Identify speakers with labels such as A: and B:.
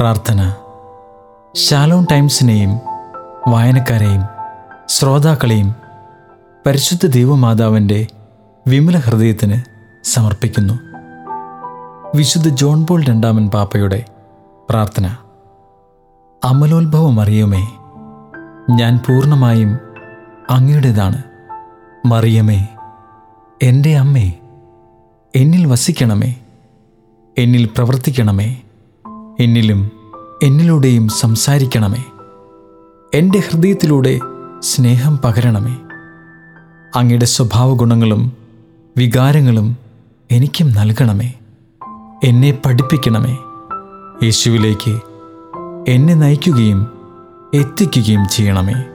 A: പ്രാർത്ഥന ഷാലോൺ ടൈംസിനെയും വായനക്കാരെയും ശ്രോതാക്കളെയും പരിശുദ്ധ ദൈവമാതാവിൻ്റെ വിമല ഹൃദയത്തിന് സമർപ്പിക്കുന്നു വിശുദ്ധ ജോൺ പോൾ രണ്ടാമൻ പാപ്പയുടെ പ്രാർത്ഥന അമലോത്ഭവം അറിയുമേ ഞാൻ പൂർണ്ണമായും അങ്ങയുടേതാണ് മറിയമേ എൻ്റെ അമ്മേ എന്നിൽ വസിക്കണമേ എന്നിൽ പ്രവർത്തിക്കണമേ എന്നിലും എന്നിലൂടെയും സംസാരിക്കണമേ എൻ്റെ ഹൃദയത്തിലൂടെ സ്നേഹം പകരണമേ അങ്ങയുടെ സ്വഭാവ ഗുണങ്ങളും വികാരങ്ങളും എനിക്കും നൽകണമേ എന്നെ പഠിപ്പിക്കണമേ യേശുവിലേക്ക് എന്നെ നയിക്കുകയും എത്തിക്കുകയും ചെയ്യണമേ